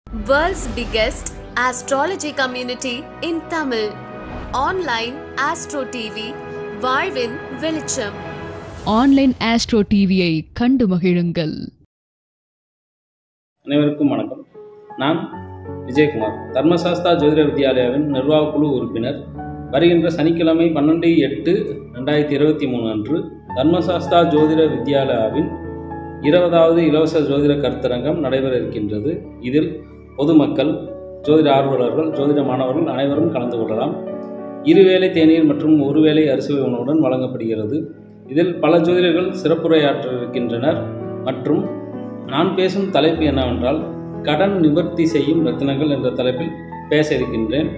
World's biggest astrology community in Tamil. Online Astro TV, வாழ்வின் வெளிச்சம் online astro டிவியை கண்டு மகிழுங்கள் அனைவருக்கும் வணக்கம் நான் விஜயகுமார் தர்மசாஸ்தா ஜோதிட வித்யாலயாவின் நிர்வாகக் குழு உறுப்பினர் வருகின்ற சனிக்கிழமை பன்னெண்டு எட்டு ரெண்டாயிரத்தி இருபத்தி மூணு அன்று தர்மசாஸ்தா ஜோதிட வித்யாலயாவின் இருபதாவது இலவச ஜோதிட கருத்தரங்கம் நடைபெற இருக்கின்றது இதில் பொதுமக்கள் ஜோதிட ஆர்வலர்கள் ஜோதிட மாணவர்கள் அனைவரும் கலந்து கொள்ளலாம் இருவேளை தேநீர் மற்றும் ஒருவேளை அரிசி உணவுடன் வழங்கப்படுகிறது இதில் பல ஜோதிடர்கள் சிறப்புரையாற்ற இருக்கின்றனர் மற்றும் நான் பேசும் தலைப்பு என்னவென்றால் கடன் நிவர்த்தி செய்யும் ரத்தினங்கள் என்ற தலைப்பில் பேச இருக்கின்றேன்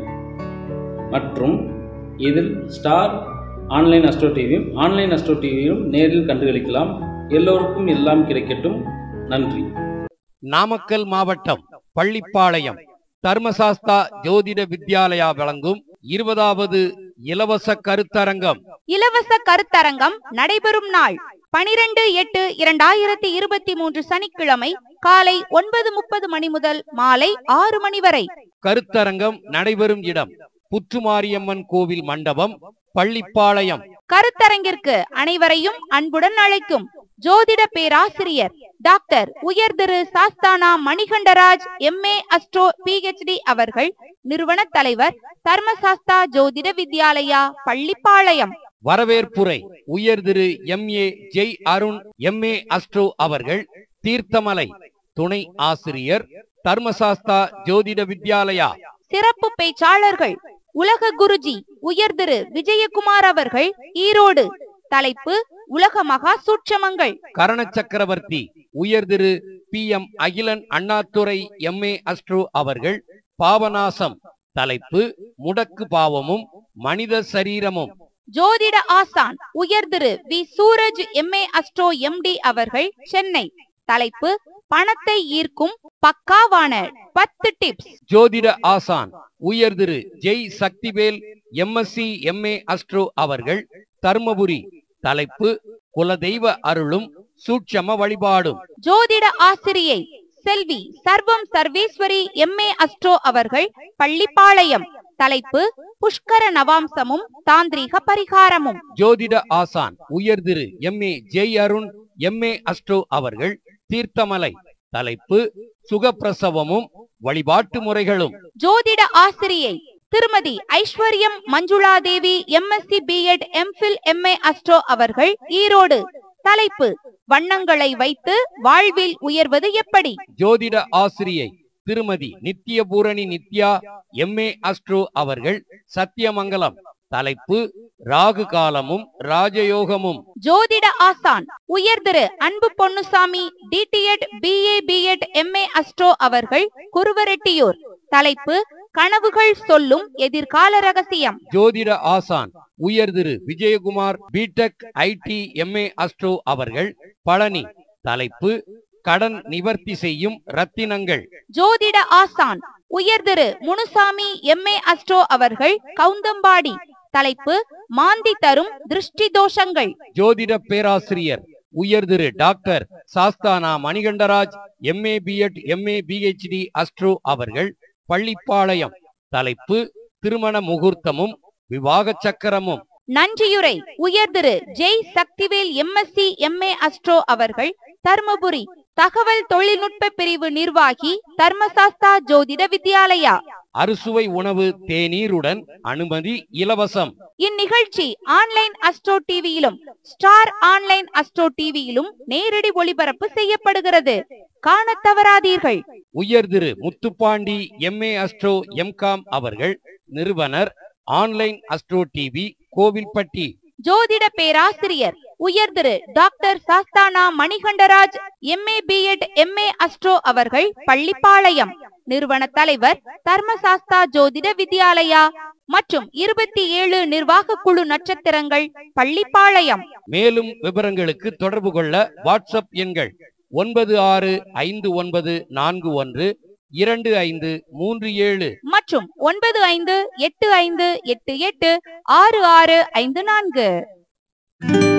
மற்றும் இதில் ஸ்டார் ஆன்லைன் அஸ்ட்ரோ டிவியும் ஆன்லைன் அஸ்ட்ரோ டிவியும் நேரில் கண்டுகளிக்கலாம் எல்லோருக்கும் எல்லாம் கிடைக்கட்டும் நன்றி நாமக்கல் மாவட்டம் பள்ளிப்பாளையம் தர்மசாஸ்தா ஜோதிட வித்யாலயா வழங்கும் இருபதாவது இலவச கருத்தரங்கம் இலவச கருத்தரங்கம் நடைபெறும் நாள் பனிரெண்டு எட்டு இரண்டாயிரத்தி இருபத்தி மூன்று சனிக்கிழமை காலை ஒன்பது முப்பது மணி முதல் மாலை ஆறு மணி வரை கருத்தரங்கம் நடைபெறும் இடம் புற்றுமாரியம்மன் கோவில் மண்டபம் பள்ளிப்பாளையம் கருத்தரங்கிற்கு அனைவரையும் அன்புடன் அழைக்கும் ஜோதிட பேராசிரியர் டாக்டர் உயர் திரு Sasthana Manikandaraj MA astro PhD அவர்கள் நிறுவன தலைவர் தர்மசாஸ்தா ஜோதிட வித்யாலயா பள்ளிப்பாளையம் வரவேற்புரை உயர் திரு M A Jai Arun MA astro அவர்கள் தீர்த்தமலை துணை ஆசிரியர் தர்மசாஸ்தா ஜோதிட வித்யாலயா சிறப்பு பேச்சாளர்கள் உலக குருஜி உயர் திரு விஜயகுமார் அவர்கள் ஈரோடு தலைப்பு உலக மகா சூட்சமங்கள் கரண சக்கரவர்த்தி உயர் திரு B M Akilan Annadurai MA astro அவர்கள் பாவநாசம் தலைப்பு முடக்கு பாவமும் மனித சரீரமும் ஜோதிட ஆசான் உயர் திரு V Suraj MA astro MD அவர்கள் சென்னை தலைப்பு பணத்தை ஈர்க்கும் பக்காவான பத்து டிப்ஸ் ஜோதிட ஆசான் உயர் திரு Jai Sakthivel MSc MA astro அவர்கள் தர்மபுரி தலைப்பு குலதெய்வ அருளும் சூட்சம வழிபாடும் ஜோதிட ஆசிரியை செல்வி சர்வம் சர்வேஸ்வரி எம்ஏ அஸ்ட்ரோ அவர்கள் பள்ளிப்பாளையம் தலைப்பு புஷ்கர நவாம்சமும் தாந்திரீக பரிகாரமும் ஜோதிட ஆசான் உயர் திரு MA Jai Arun MA astro அவர்கள் தீர்த்தமலை தலைப்பு சுகப்பிரசவமும் வழிபாட்டு முறைகளும் ஜோதிட ஆசிரியை திருமதி Aishwaryam Manjula Devi MSc BEd MPhil MA astro அவர்கள் ஈரோடு தலைப்பு வண்ணங்களை வைத்து வாழ்வில் உயர்வது எப்படி ஜோதிட ஆசிரியை திருமதி நித்யபூரணி நித்யா எம்ஏ அஸ்ட்ரோ அவர்கள் சத்தியமங்கலம் தலைப்பு ராகு காலமும் ராஜயோகமும் ஜோதிட ஆசான் உயர் திரு Anbu Ponnusamy DTEd BA BEd MA astro அவர்கள் குருவரெட்டியூர் தலைப்பு கனவுகள் சொல்லும் எதிர்கால ரகசியம் ஜோதிட ஆசான் உயர் திரு Vijayakumar BTech IT MA astro அவர்கள் பழனி தலைப்பு கடன் நிவர்த்தி செய்யும் ரத்தினங்கள் ஜோதிட ஆசான் உயர் திரு முனுசாமி எம்ஏ அஸ்ட்ரோ அவர்கள் கவுந்தம்பாடி தலைப்பு மாந்தி தரும் திருஷ்டி தோஷங்கள் ஜோதிட பேராசிரியர் உயர் திரு doctor Sasthana Manikandaraj MA BEd MA PhD astro அவர்கள் பள்ளிப்பாளையம் தலைப்பு திருமண முகூர்த்தமும் விவாக சக்கரமும் நன்றியுரை உயர் திரு Jai Sakthivel MSc MA astro அவர்கள் தர்மபுரி தகவல் தொழில்நுட்ப பிரிவு நிர்வாகி தர்மசாஸ்தா ஜோதிட வித்யாலயா அறுசுவை உணவு தேநீருடன் அனுமதி இலவசம் இந்நிகழ்ச்சி ஆன்லைன் அஸ்ட்ரோ டிவியிலும் ஸ்டார் ஆன்லைன் அஸ்ட்ரோ டிவியிலும் நேரடி ஒளிபரப்பு செய்யப்படுகிறது காணத் தவறாதீர்கள் உயர் திரு முத்துப்பாண்டி எம்ஏ அஸ்ட்ரோ எம்காம் அவர்கள் நிறுவனர் ஆன்லைன் அஸ்ட்ரோ டிவி கோவில்பட்டி ஜோதிட பேராசிரியர் உயர் திரு doctor Sasthana Manikandaraj MA BEd MA astro அவர்கள் பள்ளிப்பாளையம் நிறுவன தலைவர் தர்மசாஸ்தா ஜோதிட வித்யாலயா மற்றும் இருபத்தி ஏழு நிர்வாக குழு நட்சத்திரங்கள் பள்ளிப்பாளையம் மேலும் விவரங்களுக்கு தொடர்பு கொள்ள வாட்ஸ்அப் எண்கள் ஒன்பது ஆறு ஐந்து ஒன்பது நான்கு ஒன்று இரண்டு ஐந்து மூன்று ஏழு மற்றும் ஒன்பது ஐந்து எட்டு ஐந்து எட்டு எட்டு ஆறு ஆறு ஐந்து நான்கு